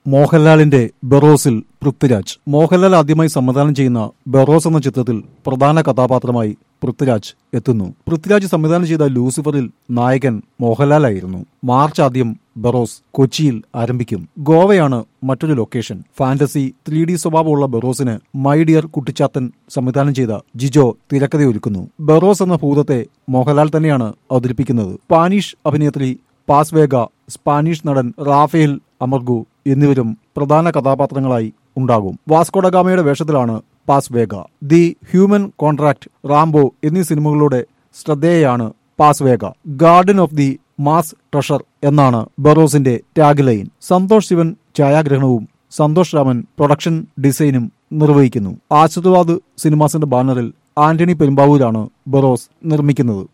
മോഹൻലാലിന്റെ ബെറോസിൽ പൃഥ്വിരാജ് മോഹൻലാൽ ആദ്യമായി സംവിധാനം ചെയ്യുന്ന ബെറോസ് എന്ന ചിത്രത്തിൽ പ്രധാന കഥാപാത്രമായി പൃഥ്വിരാജ് എത്തുന്നു പൃഥ്വിരാജ് സംവിധാനം ചെയ്ത ലൂസിഫറിൽ നായകൻ മോഹൻലാലായിരുന്നു മാർച്ച് ആദ്യം ബെറോസ് കൊച്ചിയിൽ ആരംഭിക്കും ഗോവയാണ് മറ്റൊരു ലൊക്കേഷൻ ഫാന്റസി ത്രീ ഡി സ്വഭാവമുള്ള ബെറോസിന് മൈ ഡിയർ കുട്ടിച്ചാത്തൻ സംവിധാനം ചെയ്ത ജിജോ തിരക്കഥയൊരുക്കുന്നു ബെറോസ് എന്ന ഭൂതത്തെ മോഹൻലാൽ തന്നെയാണ് അവതരിപ്പിക്കുന്നത് സ്പാനിഷ് അഭിനേത്രി പാസ്വേഗ സ്പാനിഷ് നടൻ റാഫേൽ അമർഗു എന്നിവരും പ്രധാന കഥാപാത്രങ്ങളായി ഉണ്ടാകും വാസ്കോഡഗാമയുടെ വേഷത്തിലാണ് Paz Vega the human contract Rambo എന്നീ സിനിമകളുടെ ശ്രദ്ധേയയാണ് Paz Vega guardian of the Gama's treasure എന്നാണ് ബറോസിന്റെ ടാഗ് ലൈൻ സന്തോഷ് ശിവൻ ഛായാഗ്രഹണവും സന്തോഷ് രാമൻ പ്രൊഡക്ഷൻ ഡിസൈനും നിർവഹിക്കുന്നു ആശീർവാദ് സിനിമാസിന്റെ ബാനറിൽ ആന്റണി പെരുമ്പാവൂരാണ് ബറോസ് നിർമ്മിക്കുന്നത്